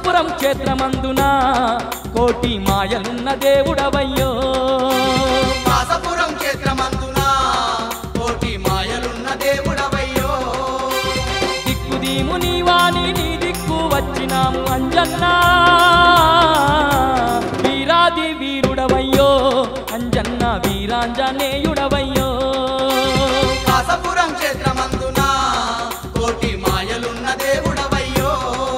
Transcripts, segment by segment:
కాసపురం క్షేత్రమందున కోటి మాయలున్న దేవుడవయ్యో కాసపురం క్షేత్రమందున కోటి మాయలున్న దేవుడవయ్యో దిక్కుదీము నీవాని నీ దిక్కు వచ్చినాము అంజన్నా వీరాది వీరుడవయ్యో అంజన్న వీరాంజనేయుడవయ్యో కాసపురం క్షేత్రమందున కోటి మాయలున్న దేవుడవయ్యో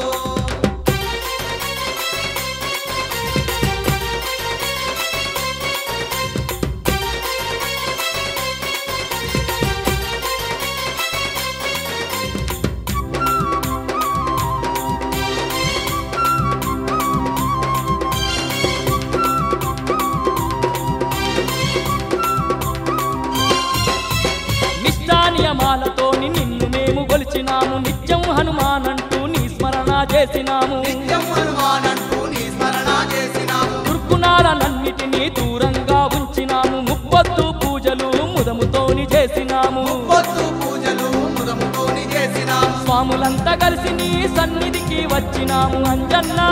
నిష్ఠానియమాలతోని నిన్ను మేము గొలిచినాము నిత్యం హనుమానంటూ నీ స్మరణ చేసినాము నిత్యం హనుమానంటూ నీ స్మరణ చేసినాము దుర్గుణాలన్నిటినీ దూరంగా ఉంచినాము ముప్పొద్దు పూజలు ముదముతోని చేసినాము పొద్దు పూజలు ముదముతోని చేసినాము స్వాములంతా కలిసి నీ సన్నిధికి వచ్చినాము అంజన్నా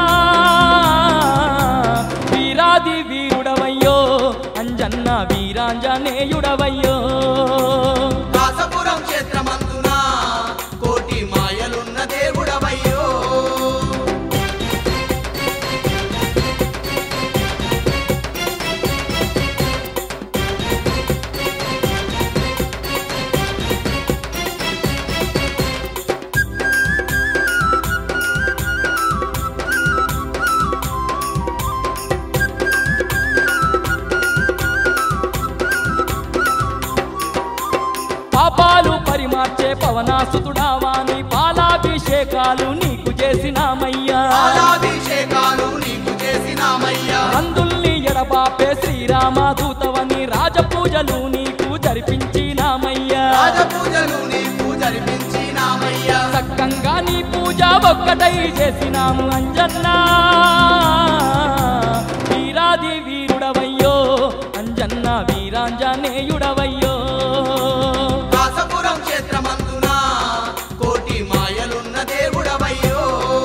వీరాది వీరుడవయ్యో అంజన్న వీరాంజనేయుడవయ్యో కాసపురం క్షేత్రమందున కోటి మాయలున్న దేవుడవయ్యో పాపాలు పరిమార్చే పవనాసుతుడావాని పాలాభిషేకాలు నీకు చేసినామయ్యా పాలాభిషేకాలు నీకు చేసినామయ్యా అందుల్ని ఎడబాపే శ్రీరామదూతవని రాజపూజలు నీకు జరిపించినామయ్యా రాజపూజలు నీకు జరిపించినామయ్యా సక్కంగా నీ పూజ ఒక్కటై చేసినాము అంజన్నా వీరాది వీరుడవయ్యో అంజన్న వీరాంజనేయుడవయ్యో కాసపురం క్షేత్రమందున కోటి మాయలున్న దేవుడవయ్యో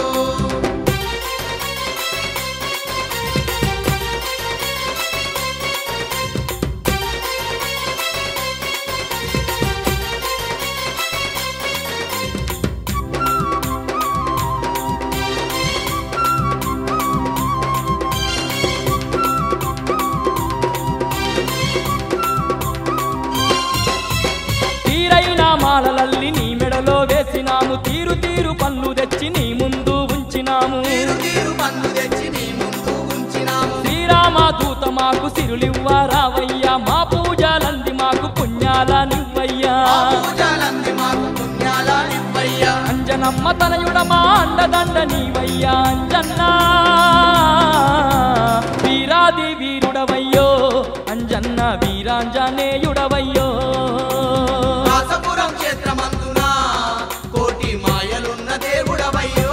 తీరైన మాలలల్లి నీ మెడలో వేసినాము తీరు తీరు పళ్ళు తెచ్చి నీ ముందు ఉంచినాము తీరు తీరు పండు తెచ్చి నీ ముందు ఉంచినాము శ్రీరామ దూత మాకు సిరులివ్వారావయ్యా మా పూజలంది మాకు పుణ్యాల నివ్వయ్యా ఆ పూజలంది మాకు పుణ్యాల నివ్వయ్యా అంజనమ్మ తనయుడ మా అండదండ నీవయ్యా అంజన్నా వీరాది వీరుడవయ్యో అంజన్న వీరాంజనేయుడవయ్యో కాసపురం క్షేత్రమందున కోటి మాయలున్న దేవుడవయ్యో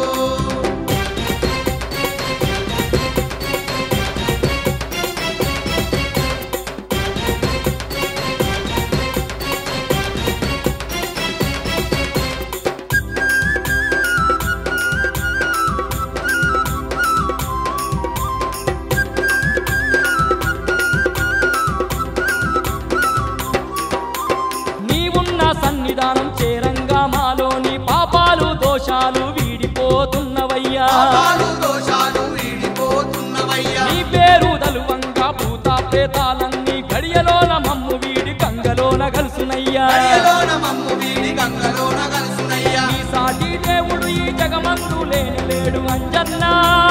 నీవున్న సన్నిధానం చేరంగా మాలోని పాపాలు దోషాలు వీడిపోతున్నవయ్యా పాపాలు దోషాలు వీడిపోతున్నవయ్యా నీ పేరు దలువంగా భూత ప్రేతాలన్నీ గడియలోన మమ్ము వీడి గంగలోన కలుసునయ్యా గడియలోన మమ్ము వీడి గంగలోన కలుసునయ్యా ఈ సాటి దేవుడు ఈ జగమందు లేని లేడు అంజన్నా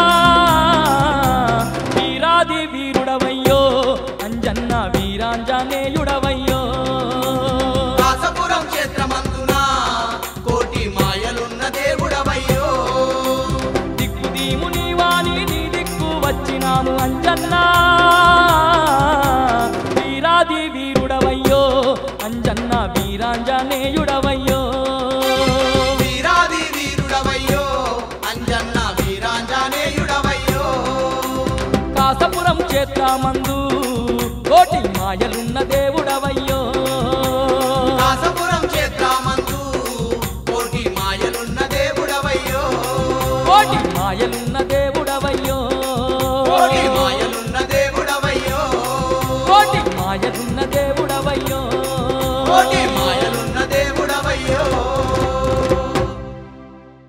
వీరాది వీరుడవయ్యో అంజన్న వీరాంజనేయుడవయ్యో కాసపురం క్షేత్రమందున కోటి మాయలున్న దేవుడవయ్యో దిక్కుదీము నీవాని నీ దిక్కు వచ్చినాము అంజన్నా వీరాది వీరుడవయ్యో అంజన్న వీరాంజనేయుడవయ్యో వీరాది వీరుడవయ్యో అంజన్న వీరాంజనేయుడవయ్యో కాసపురం క్షేత్రమందు కోటి మాయలున్న దేవుడవయ్యో కాసపురం క్షేత్రమందు కోటి మాయలున్న దేవుడవయ్యో కోటి మాయ మాయలున్న